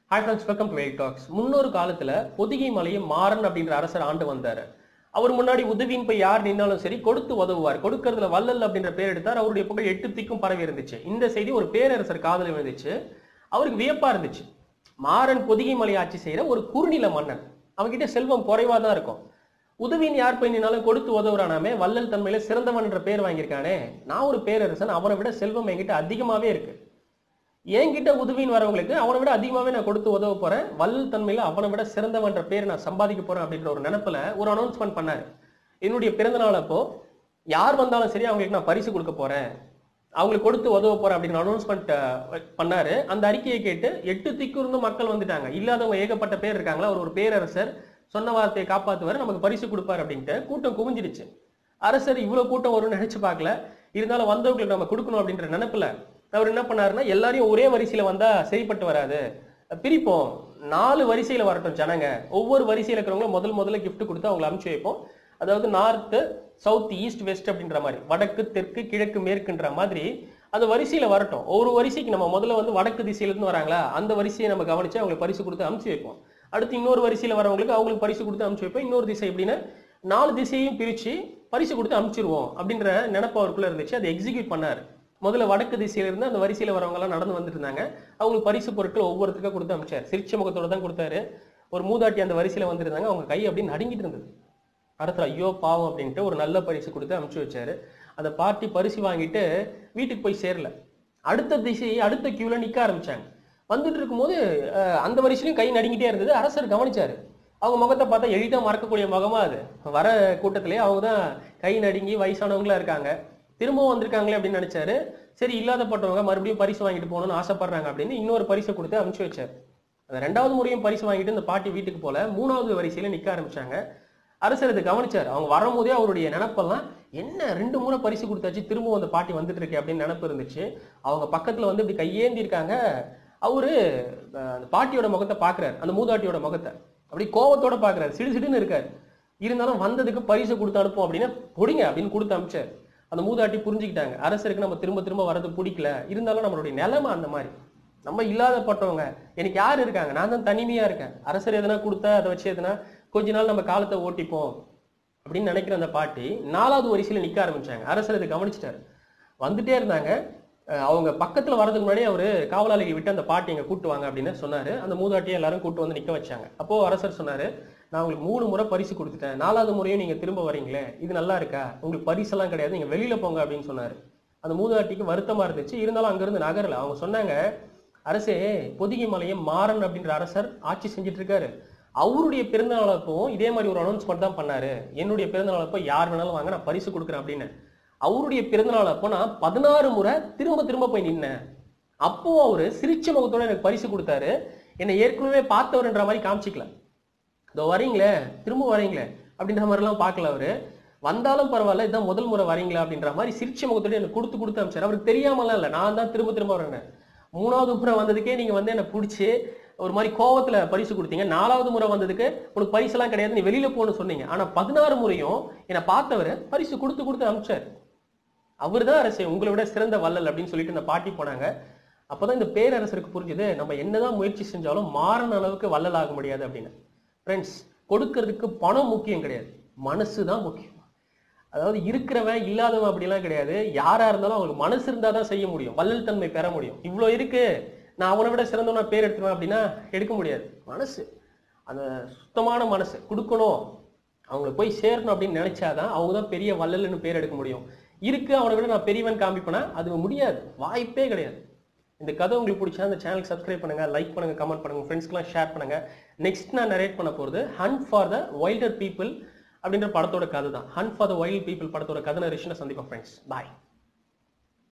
hi friends welcome to Veyil talks முன்னொரு காலத்துல பொதிகை மலையை மாறன் அப்படின்ற அரசர் ஆண்டு வந்தாரு அவர் முன்னாடி உதவின்னு போய் யார் நின்னாலும் சரி கொடுத்து உதவுவார் கொடுக்கறதுல வள்ளல் அப்படின்ற பேர் எடுத்தார் அவருடைய புகழ் எட்டு திக்கும் பரவி இருந்துச்சு இந்த செய்தி ஒரு பேரரசர் காதல விழுந்துச்சு அவருக்கு வியப்பா இருந்துச்சு மாறன் பொதிகை மலை ஆட்சி செய்யற ஒரு குறுநில மன்னன் அவன்கிட்ட செல்வம் குறைவா தான் இருக்கும் உதவின்னு யார் போய் நின்னாலும் கொடுத்து உதவுறானாமே வள்ளல் தன்மையில சிறந்தவன்ற பேர் வாங்கியிருக்கானே நான் ஒரு பேரரசன் அவனை விட செல்வம் என்கிட்ட அதிகமாவே இருக்கு என்கிட்ட உதவின்னு வரவங்களுக்கு அவனை விட அதிகமாவே நான் கொடுத்து உதவ போறேன் வள்ளல் தன்மையில அவனை விட சிறந்தவன்ற பேர் நான் சம்பாதிக்க போறேன் அப்படின்ற ஒரு நினைப்புல ஒரு அனௌன்ஸ்மெண்ட் பண்ணாரு என்னுடைய பிறந்த நாள் அப்போ யார் வந்தாலும் சரி அவங்களுக்கு நான் பரிசு கொடுக்க போறேன் அவங்களுக்கு கொடுத்து உதவ போறேன் அப்படின்னு அனௌன்ஸ்மெண்ட் பண்ணாரு அந்த அறிக்கையை கேட்டு எட்டு திக்கு மக்கள் வந்துட்டாங்க இல்லாதவங்க ஏகப்பட்ட பேர் இருக்காங்களா அவர் ஒரு பேரரசர் சொன்ன வார்த்தையை காப்பாத்துவார் நமக்கு பரிசு கொடுப்பார் அப்படின்ட்டு கூட்டம் குவிஞ்சிடுச்சு அரசர் இவ்வளவு கூட்டம் வரும்னு நினைச்சு பார்க்கல இருந்தாலும் வந்தவங்களுக்கு நம்ம கொடுக்கணும் அப்படின்ற நினைப்புல அவர் என்ன பண்ணாருன்னா எல்லாரையும் ஒரே வரிசையில வந்தா சரிப்பட்டு வராது பிரிப்போம் நாலு வரிசையில வரட்டும் ஜனங்க ஒவ்வொரு வரிசையில இருக்கிறவங்களும் முதல் முதல்ல gift கொடுத்து அவங்களை அனுப்பிச்சு வைப்போம் அதாவது நார்த்து சவுத் ஈஸ்ட் வெஸ்ட் அப்படின்ற மாதிரி வடக்கு தெற்கு கிழக்கு மேற்குன்ற மாதிரி அந்த வரிசையில வரட்டும் ஒரு வரிசைக்கு நம்ம முதல்ல வந்து வடக்கு திசையில இருந்து வராங்களா அந்த வரிசையை நம்ம கவனிச்சு அவங்களுக்கு பரிசு கொடுத்து அனுப்பிச்சு வைப்போம் அடுத்து இன்னொரு வரிசையில வரவங்களுக்கு அவங்களுக்கு பரிசு கொடுத்து அனுப்பிச்சு வைப்போம் இன்னொரு திசை எப்படின்னா நாலு திசையையும் பிரிச்சு பரிசு கொடுத்து அனுப்பிச்சிருவோம் அப்படின்ற நினைப்பு அவருக்குள்ள இருந்துச்சு அதை எக்ஸிக்யூட் பண்ணாரு முதல்ல வடக்கு திசையில இருந்து அந்த வரிசையில வரவங்க எல்லாம் நடந்து வந்துட்டு இருந்தாங்க அவங்களுக்கு பரிசு பொருட்கள் ஒவ்வொருத்தருக்கா கொடுத்து அனுப்பிச்சாரு சிரிச்ச முகத்தோட தான் கொடுத்தாரு ஒரு மூதாட்டி அந்த வரிசையில வந்திருந்தாங்க அவங்க கை அப்படின்னு நடுங்கிட்டு இருந்தது அடுத்த ஐயோ பாவம் அப்படின்ட்டு ஒரு நல்ல பரிசு கொடுத்து அனுப்பிச்சு வச்சாரு அந்த பார்ட்டி பரிசு வாங்கிட்டு வீட்டுக்கு போய் சேரல அடுத்த திசை அடுத்த கியூல நிக்க ஆரம்பிச்சாங்க வந்துட்டு இருக்கும்போது அஹ், அந்த வரிசையிலும் கை நடுங்கிட்டே இருந்தது அரசர் கவனிச்சாரு அவங்க முகத்தை பார்த்தா எளிதா மறக்கக்கூடிய முகமா அது வர கூட்டத்திலேயே அவங்க தான் கை நடுங்கி வயசானவங்களா இருக்காங்க திரும்பவும் வந்திருக்காங்களே அப்படின்னு நினைச்சாரு சரி இல்லாதப்பட்டவங்க மறுபடியும் பரிசு வாங்கிட்டு போகணும்னு ஆசைப்படுறாங்க அப்படின்னு இன்னொரு பரிசை கொடுத்து அனுப்பிச்சு வச்சாரு அந்த ரெண்டாவது முறையும் பரிசு வாங்கிட்டு இந்த பாட்டி வீட்டுக்கு போல மூணாவது வரிசையில நிக்க ஆரம்பிச்சாங்க அரசர் இதை கவனிச்சார் அவங்க வரும்போதே அவருடைய நினப்பெல்லாம் என்ன ரெண்டு முறை பரிசு கொடுத்தாச்சு திரும்பவும் அந்த பாட்டி வந்துட்டு இருக்கே அப்படின்னு நினப்பு இருந்துச்சு அவங்க பக்கத்துல வந்து இப்படி கையேந்தி இருக்காங்க அவரு அஹ், அந்த பாட்டியோட முகத்தை பாக்குறாரு அந்த மூதாட்டியோட முகத்தை அப்படி கோவத்தோட பாக்குறாரு சிடு சிடுன்னு இருக்காரு இருந்தாலும் வந்ததுக்கு பரிசு கொடுத்து அனுப்போம் அப்படின்னா பொடிங்க அப்படின்னு கொடுத்து அனுப்பிச்சாரு அந்த மூதாட்டி புரிஞ்சுக்கிட்டாங்க அரசருக்கு நம்ம திரும்ப திரும்ப வரது பிடிக்கல இருந்தாலும் நம்மளுடைய நிலைமை அந்த மாதிரி நம்ம இல்லாதப்பட்டவங்க எனக்கு யார் இருக்காங்க நான் தான் தனிமையா இருக்கேன் அரசர் எதனா கொடுத்தா அதை வச்சு எதனா கொஞ்ச நாள் நம்ம காலத்தை ஓட்டிப்போம் அப்படின்னு நினைக்கிற அந்த பாட்டி நாலாவது வரிசையில நிக்க ஆரம்பிச்சாங்க அரசர் இதை கவனிச்சிட்டாரு வந்துட்டே இருந்தாங்க அஹ் அவங்க பக்கத்துல வரதுக்கு முன்னாடி அவரு காவலாளிகள் விட்டு அந்த பாட்டி எங்க கூட்டு வாங்க அப்படின்னு சொன்னாரு அந்த மூதாட்டியை எல்லாரும் கூட்டு வந்து நிக்க வச்சாங்க அப்போ அரசர் சொன்னாரு நான் உங்களுக்கு மூணு முறை பரிசு கொடுத்துட்டேன் நாலாவது முறையும் நீங்க திரும்ப வரீங்களே இது நல்லா இருக்கா உங்களுக்கு பரிசெல்லாம் கிடையாது நீங்க வெளியில போங்க அப்படின்னு சொன்னாரு அந்த மூதாட்டிக்கு வருத்தமா இருந்துச்சு இருந்தாலும் அங்கிருந்து நகரல அவங்க சொன்னாங்க அரசே பொதிகை மலையை மாறன் அப்படின்ற அரசர் ஆட்சி செஞ்சுட்டு இருக்காரு அவருடைய பிறந்தநாள் அப்பவும் இதே மாதிரி ஒரு அனௌன்ஸ்மெண்ட் தான் பண்ணாரு என்னுடைய பிறந்தநாள் அப்போ யார் வேணாலும் வாங்க நான் பரிசு கொடுக்குறேன் அப்படின்னு அவருடைய பிறந்தநாள் அப்போ நான் பதினாறு முறை திரும்ப திரும்ப போய் நின்னேன் அப்போ அவரு சிரிச்ச முகத்தோட எனக்கு பரிசு கொடுத்தாரு என்னை ஏற்கனவே பார்த்தவர்ன்ற மாதிரி காமிச்சிக்கல இதோ வரீங்களே திரும்ப வரீங்களே அப்படின்ற மாதிரிலாம் பார்க்கல அவரு வந்தாலும் பரவாயில்ல இதான் முதல் முறை வரீங்களா அப்படின்ற மாதிரி சிரிச்ச முகத்தோட எனக்கு கொடுத்து கொடுத்து அனுப்பிச்சாரு அவருக்கு தெரியாமலாம் இல்லை நான் தான் திரும்ப திரும்ப வரேன் மூணாவது முறை வந்ததுக்கே நீங்க வந்து என்னை பிடிச்சி ஒரு மாதிரி கோவத்துல பரிசு கொடுத்தீங்க நாலாவது முறை வந்ததுக்கு உனக்கு பரிசெல்லாம் கிடையாது நீ வெளியில போன்னு சொன்னீங்க ஆனா பதினாறு முறையும் என்னை பார்த்தவர் பரிசு கொடுத்து கொடுத்து அனுப்பிச்சாரு அவர்தான் அரசே உங்களை விட சிறந்த வள்ளல் அப்படின்னு சொல்லிட்டு இந்த பாட்டி போனாங்க அப்பதான் இந்த பேரரசருக்கு புரிஞ்சுது நம்ம என்னதான் முயற்சி செஞ்சாலும் மாறின அளவுக்கு வள்ளல் ஆக முடியாது அப்படின்னு ஃப்ரெண்ட்ஸ் கொடுக்கறதுக்கு பணம் முக்கியம் கிடையாது மனசு தான் முக்கியம் அதாவது இருக்கிறவன் இல்லாதவன் அப்படிலாம் கிடையாது யாரா இருந்தாலும் அவங்களுக்கு மனசு இருந்தா தான் செய்ய முடியும் வள்ளல் தன்மை பெற முடியும் இவ்வளோ இருக்கு நான் அவனை விட சிறந்தவனா பேர் எடுத்துருவேன் அப்படின்னா எடுக்க முடியாது மனசு அந்த சுத்தமான மனசு கொடுக்கணும் அவங்களுக்கு போய் சேரணும் அப்படின்னு நினைச்சாதான் அவங்க தான் பெரிய வள்ளல்னு பேர் எடுக்க முடியும் இருக்கு அவனை விட நான் பெரியவன் காமிப்பேனா அது முடியாது வாய்ப்பே கிடையாது இந்த கதை உங்களுக்கு பிடிச்சா அந்த சேனலுக்கு சப்ஸ்கிரைப் பண்ணுங்க லைக் பண்ணுங்க கமெண்ட் பண்ணுங்க ஃப்ரெண்ட்ஸ்க்குலாம் ஷேர் பண்ணுங்க நெக்ஸ்ட் நான் நரேட் பண்ண போறது hunt for the wilder people அப்படின்ற படத்தோட கதை தான் hunt for the wild people படத்தோட கதை நரேஷனை சந்திப்போம் ஃப்ரெண்ட்ஸ் பாய்